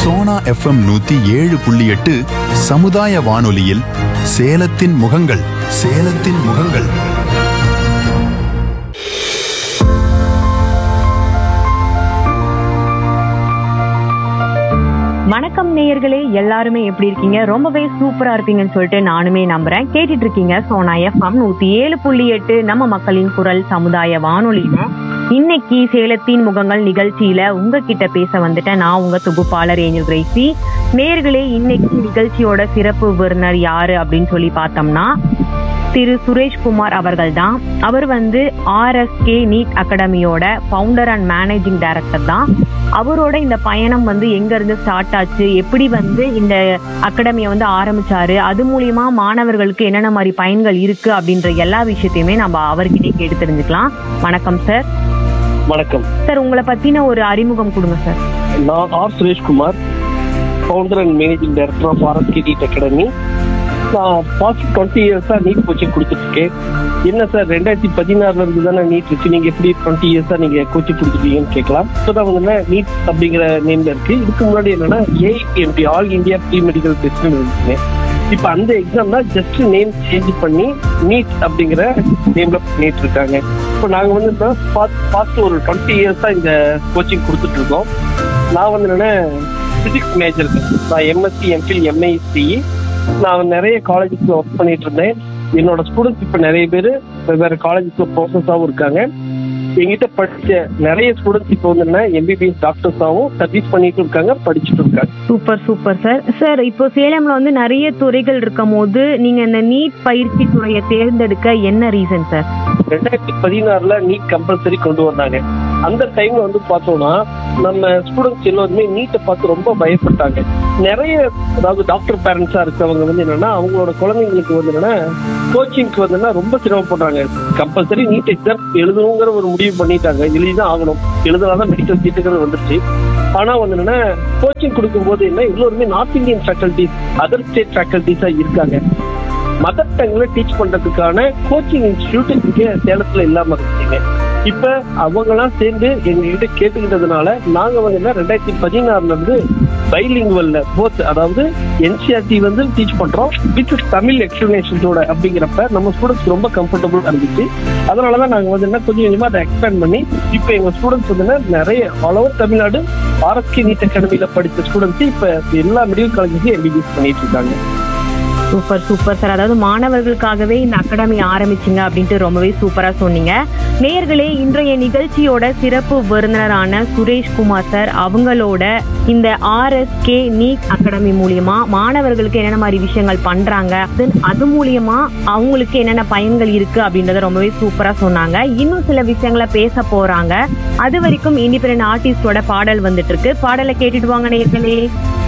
Sona FM நூத்தி ஏழு புள்ளி எட்டு சமுதாய வானொலியில் சேலத்தின் முகங்கள் சேலத்தின் முகங்கள் வணக்கம் நேயர்களே எல்லாருமே எப்படி இருக்கீங்க ரொம்பவே சூப்பரா இருப்பீங்கன்னு சொல்லிட்டு நானுமே நம்புறேன் கேட்டுட்டு இருக்கீங்க சோனா எஃப்எம் நூத்தி ஏழு புள்ளி எட்டு நம்ம மக்களின் குரல் சமுதாய வானொலியில இன்னைக்கு சேலத்தின் முகங்கள் நிகழ்ச்சியில உங்ககிட்ட பேச வந்துட்டேன் நான் உங்க தொகுப்பாளர் ஏஞ்சல் கிரேசி நேயர்களே இன்னைக்கு நிகழ்ச்சியோட சிறப்பு விருந்தினர் யாரு அப்படின்னு சொல்லி பார்த்தோம்னா திரு சுரேஷ்குமார் அவர்கள் தான் அவர் வந்து ஆர்எஸ்கே நீட் அகாடமியோட ஃபவுண்டர் அண்ட் மேனேஜிங் டைரக்டர் தான் அவரோட இந்த பயணம் வந்து எங்க இருந்து ஸ்டார்ட் ஆச்சு எப்படி வந்து இந்த அகாடமியை வந்து ஆரம்பிச்சாரு அது மூலியமா மாணவர்களுக்கு என்னென்ன மாதிரி பயன்கள் இருக்கு அப்படின்ற எல்லா விஷயத்தையுமே நம்ம அவர்கிட்டே கேட்டு தெரிஞ்சுக்கலாம் வணக்கம் சார் வணக்கம் சார் உங்களை பத்தின ஒரு அறிமுகம் கொடுங்க சார் நான் R Sureshkumar founder and managing director of RSK NEET academy நான் பாஸ்ட் டுவெண்ட்டி இயர்ஸாக நீட் கோச்சிங் கொடுத்துட்ருக்கேன் என்ன சார் ரெண்டாயிரத்தி பதினாறுல இருந்து தானே நீட் இருக்கு நீங்க எப்படி டுவெண்ட்டி இயர்ஸா நீங்க கோச்சிங் கொடுத்துட்டீங்கன்னு கேட்கலாம் இப்போதான் வந்து நீட் அப்படிங்கிற நேம்ல இருக்கு இதுக்கு முன்னாடி என்னன்னா AIPMT all India pre medical டெஸ்ட்னு இருந்துச்சுங்க இப்போ அந்த எக்ஸாம் தான் ஜஸ்ட் நேம் சேஞ்ச் பண்ணி நீட் அப்படிங்கிற நேம்ல பண்ணிட்டு இருக்காங்க இப்போ நாங்க வந்து பாஸ்ட் ஒரு டுவெண்ட்டி இயர்ஸா இந்த கோச்சிங் கொடுத்துட்டு இருக்கோம் நான் வந்து என்னன்னா பிசிக்ஸ் மேஜர் நான் எம்எஸ்சி எம்ஃபில் எம்ஐசி நான் நிறைய காலேஜஸ்ல ஒர்க் பண்ணிட்டு இருந்தேன் என்னோட ஸ்டூடெண்ட்ஸ் இப்போ நிறைய பேர் வெவ்வேறு காலேஜஸ்ல ப்ரொஃபஸாகவும் இருக்காங்க எங்கிட்ட படிச்ச நிறைய ஸ்டூடெண்ட்ஸ் இப்போ வந்து என்ன எம்பிபிஎஸ் டாக்டர்ஸாகவும் சர்வீஸ் பண்ணிட்டு இருக்காங்க படிச்சுட்டு இருக்காங்க சூப்பர் சூப்பர் சார் சார் இப்போ சேலம்ல வந்து நிறைய துறைகள் இருக்கும் போது நீங்க இந்த நீட் பயிற்சி துறையை தேர்ந்தெடுக்க என்ன ரீசன் சார் ரெண்டாயிரத்தி பதினாறுல நீட் கம்பல்சரி கொண்டு வந்தாங்க அந்த டைம்ல வந்து பார்த்தோம்னா நம்ம ஸ்டூடெண்ட்ஸ் எல்லாருமே நீட்டை பார்த்து ரொம்ப பயப்பட்டாங்க நிறைய அதாவது டாக்டர் பேரண்ட்ஸா இருக்கவங்க வந்து என்னன்னா அவங்களோட குழந்தைங்களுக்கு வந்து என்னன்னா கோச்சிங்க்கு வந்து ரொம்ப சிரமப்படுறாங்க கம்பல்சரி நீட் எக்ஸாம் எழுதணுங்கிற ஒரு முடிவு பண்ணிட்டாங்க எழுதிதான் ஆகணும் எழுதலாம் மெடிக்கல் சீட்டுங்கிறது வந்துருச்சு ஆனா வந்து என்னன்னா கோச்சிங் கொடுக்கும்போது என்ன எல்லோருமே north Indian faculties other state ஃபேக்கல்டிஸா இருக்காங்க மதர் டங்ல டீச் பண்றதுக்கான கோச்சிங் இன்ஸ்டிடியூட் இங்க சேலத்துல இல்லாம இருந்துச்சுங்க இப்ப அவங்கெல்லாம் சேர்ந்து எங்க கிட்ட கேட்டுக்கிட்டதுனால நாங்க வந்து என்ன ரெண்டாயிரத்தி பதினாறுல இருந்து பைலிங்குவல்ல போத் அதாவது என்சிஆர்டி வந்து டீச் பண்றோம் வித் தமிழ் எக்ஸ்பிளனேஷன்ஸோட அப்படிங்கிறப்ப நம்ம ஸ்டூடெண்ட்ஸ் ரொம்ப கம்ஃபர்டபுளா இருந்துச்சு அதனாலதான் நாங்க வந்து என்ன கொஞ்சம் கொஞ்சமா அதை எக்ஸ்பேண்ட் பண்ணி இப்ப எங்க ஸ்டூடெண்ட்ஸ் வந்து என்ன நிறைய all over Tamil Nadu RSK NEET அகாடமியில படிச்ச ஸ்டூடெண்ட்ஸ் இப்ப எல்லா மெடிக்கல் காலேஜஸையும் எம்பிபிஎஸ் பண்ணிட்டு இருக்காங்க சூப்பர் சூப்பர் சார் அதாவது மாணவர்களுக்காகவே இந்த அகாடமி ஆரம்பிச்சிங்க அப்படின்ட்டு ரொம்பவே சூப்பரா சொன்னீங்க நேயர்களே இன்றைய நிகழ்ச்சியோட சிறப்பு விருந்தினரான சுரேஷ்குமார் சார் அவங்களோட இந்த ஆர்எஸ்கே நீட் அகாடமி மூலியமா மாணவர்களுக்கு என்னென்ன மாதிரி விஷயங்கள் பண்றாங்க then அது மூலியமா அவங்களுக்கு என்னென்ன பயன்கள் இருக்கு அப்படின்றத ரொம்பவே சூப்பரா சொன்னாங்க இன்னும் சில விஷயங்களை பேச போறாங்க அது வரைக்கும் இண்டிபெண்டன்ட் ஆர்டிஸ்டோட பாடல் வந்துட்டு இருக்கு பாடலை கேட்டுட்டு வாங்க நேயர்களே